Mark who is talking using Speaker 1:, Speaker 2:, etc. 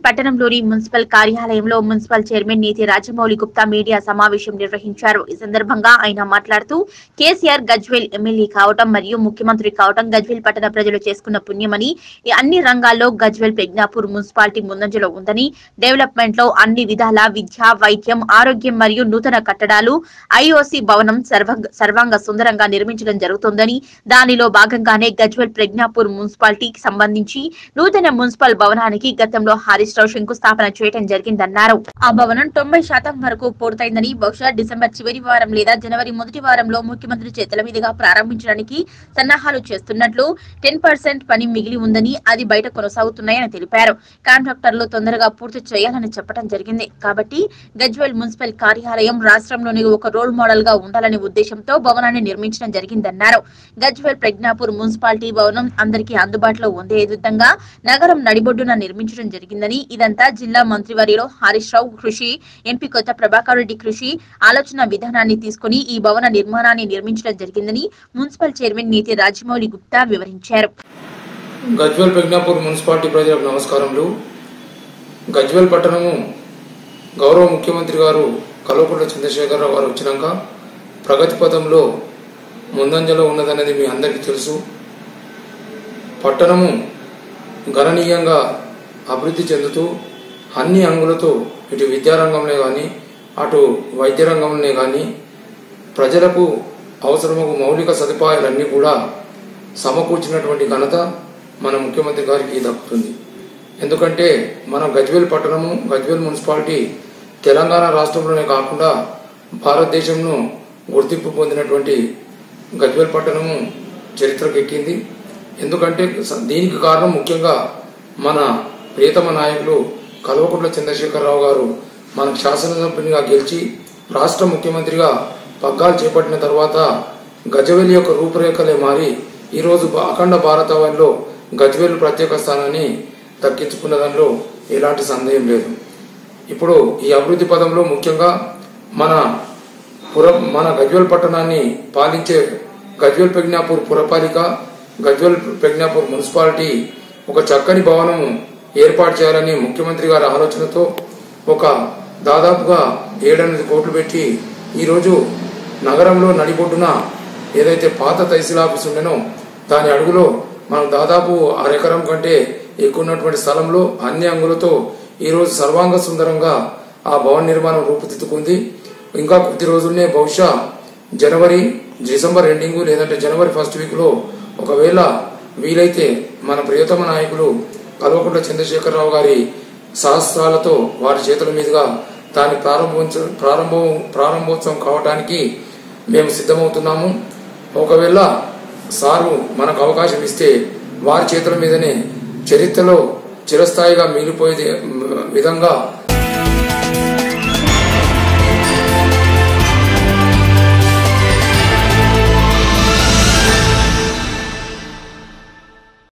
Speaker 1: పట్టణంలోని మున్సిపల్ కార్యాలయంలో municipal chairman నీతి రాజమౌళి గుప్తా మీడియా సమావేశం నిర్వహించారు ఈ సందర్భంగా ఆయన మాట్లాడుతూ కేసీఆర్ గజ్వేల్ ఎమ్మెల్యే కావటం మరియు ముఖ్యమంత్రి కావటం గజ్వేల్ పట్టణ ప్రజలు చేసుకున్న పుణ్యమని ఈ అన్ని రంగాల్లో గజ్వేల్ ప్రజ్ఞాపూర్ మున్సిపాలిటీ ముందంజలో ఉందని డెవలప్మెంట్ లో అన్ని విధాల విద్య వైద్యం ఆరోగ్యం మరియు నూతన కట్టడాలు ఐఓసి భవనం సర్వ సర్వాంగ సుందరంగా నిర్మించడం జరుగుతోందని దానిలో భాగంగానే గజ్వేల్ ప్రజ్ఞాపూర్ మున్సిపాలిటీకి సంబంధించి నూతన మున్సిపల్ భవనానికి గతంలో హరీష్ రావు శంకుస్థాపన చేయడం జరిగిందన్నారు ఆ భవనం తొంభై శాతం వరకు పూర్తయిందని బహుశా డిసెంబర్ చివరి వారం లేదా జనవరి మొదటి వారంలో ముఖ్యమంత్రి చేతుల మీదుగా ప్రారంభించడానికి సన్నాహాలు చేస్తున్నట్లు టెన్ పర్సెంట్ పని మిగిలి ఉందని అది బయట కొనసాగుతున్నాయని తెలిపారు కాంట్రాక్టర్లు తొందరగా పూర్తి చేయాలని చెప్పడం జరిగింది కాబట్టి గజ్వేల్ మున్సిపల్ కార్యాలయం రాష్ట్రంలోని ఒక రోల్ మోడల్ గా ఉండాలనే ఉద్దేశంతో భవనాన్ని నిర్మించడం జరిగిందన్నారు గజ్వేల్ ప్రజ్ఞాపూర్ మున్సిపాలిటీ భవనం అందరికీ అందుబాటులో ఉండే విధంగా నగరం నడిబొడ్డున నిర్మించడం జరిగిందని ఇదంతా జిల్లా మంత్రివర్యులో హరీష్ రావు కృషి ఎంపీ కొత్త ప్రభాకర్ రెడ్డి కృషి ఆలోచన విధానాన్ని తీసుకుని ఈ భవన నిర్మాణాన్ని నిర్మించడం జరిగిందని మున్సిపల్ చైర్మన్ నీతి రాజమౌళి గుప్తా వివరించారు
Speaker 2: గజ్వేల్ ప్రజ్ఞాపూర్ మున్సిపాలిటీ ప్రజలకు నమస్కారములు గజ్వేల్ పట్టణము గౌరవ ముఖ్యమంత్రి గారు కల్వకుంట్ల చంద్రశేఖరరావు గారు వచ్చినాక ప్రగతి పథంలో ముందంజలో ఉన్నదనేది మీ అందరికీ తెలుసు పట్టణము గణనీయంగా అభివృద్ధి చెందుతూ అన్ని అంగులతో ఇటు విద్యారంగంలో కానీ అటు వైద్య రంగంలో కానీ ప్రజలకు అవసరమగు మౌలిక సదుపాయాలన్నీ కూడా సమకూర్చినటువంటి ఘనత మన ముఖ్యమంత్రి గారికి దక్కుతుంది ఎందుకంటే మన గజ్వేల్ పట్టణము గజ్వేల్ మున్సిపాలిటీ తెలంగాణ రాష్ట్రంలోనే కాకుండా భారతదేశంను గుర్తింపు పొందినటువంటి గజ్వేల్ పట్టణము చరిత్రకు ఎక్కింది ఎందుకంటే స- దీనికి కారణం ముఖ్యంగా మన ప్రియతమ నాయకులు కల్వకుంట్ల చంద్రశేఖరరావు గారు మన శాసనసభ్యునిగా గెలిచి రాష్ట్ర ముఖ్యమంత్రిగా పగ్గాలు చేపట్టిన తర్వాత గజవేలి యొక్క రూపురేఖలే మారి ఈరోజు బ- అఖండ భారతావనిలో గజ్వేలు ప్రత్యేక స్థానాన్ని దక్కించుకున్న దానిలో ఎలాంటి సందేహం లేదు ఇప్పుడు ఈ అభివృద్ధి పదంలో ముఖ్యంగా మన పుర మన గజ్వేల్ పట్టణాన్ని పాలించే గజ్వేల్ ప్రజ్ఞాపూర్ పురపాలిక గజ్వేల్ ప్రజ్ఞాపూర్ మున్సిపాలిటీ ఒక చక్కని భవనం ఏర్పాటు చేయాలని ముఖ్యమంత్రి గారి ఆలోచనతో ఒక దాదాపుగా ఏడెనిమిది కోట్లు పెట్టి ఈరోజు నగరంలో నడిబొడ్డున ఏదైతే పాత తహసీల్ ఆఫీస్ ఉండేనో దాని అడుగులో మనం దాదాపు అరెకరం కంటే ఎక్కువ ఉన్నటువంటి స్థలంలో అన్ని అంగులతో ఈరోజు సర్వాంగ సుందరంగా ఆ భవన నిర్మాణం రూపుదిద్దుకుంది ఇంకా కొద్ది రోజుల్నే బహుశా జనవరి డిసెంబర్ ఎండింగ్ లేదంటే జనవరి ఫస్ట్ వీక్ లో ఒకవేళ వీలైతే మన ప్రియతమ నాయకులు కల్వకుంట్ల చంద్రశేఖరరావు గారి సహస్రాలతో వారి చేతుల మీదుగా దాన్ని ప్రారంభించ ప్రారంభం ప్రారంభోత్సవం కావడానికి మేము సిద్ధమవుతున్నాము ఒకవేళ సారు మనకు అవకాశం ఇస్తే వారి చేతుల మీదనే చరిత్రలో చిరస్థాయిగా మిగిలిపోయే విధంగా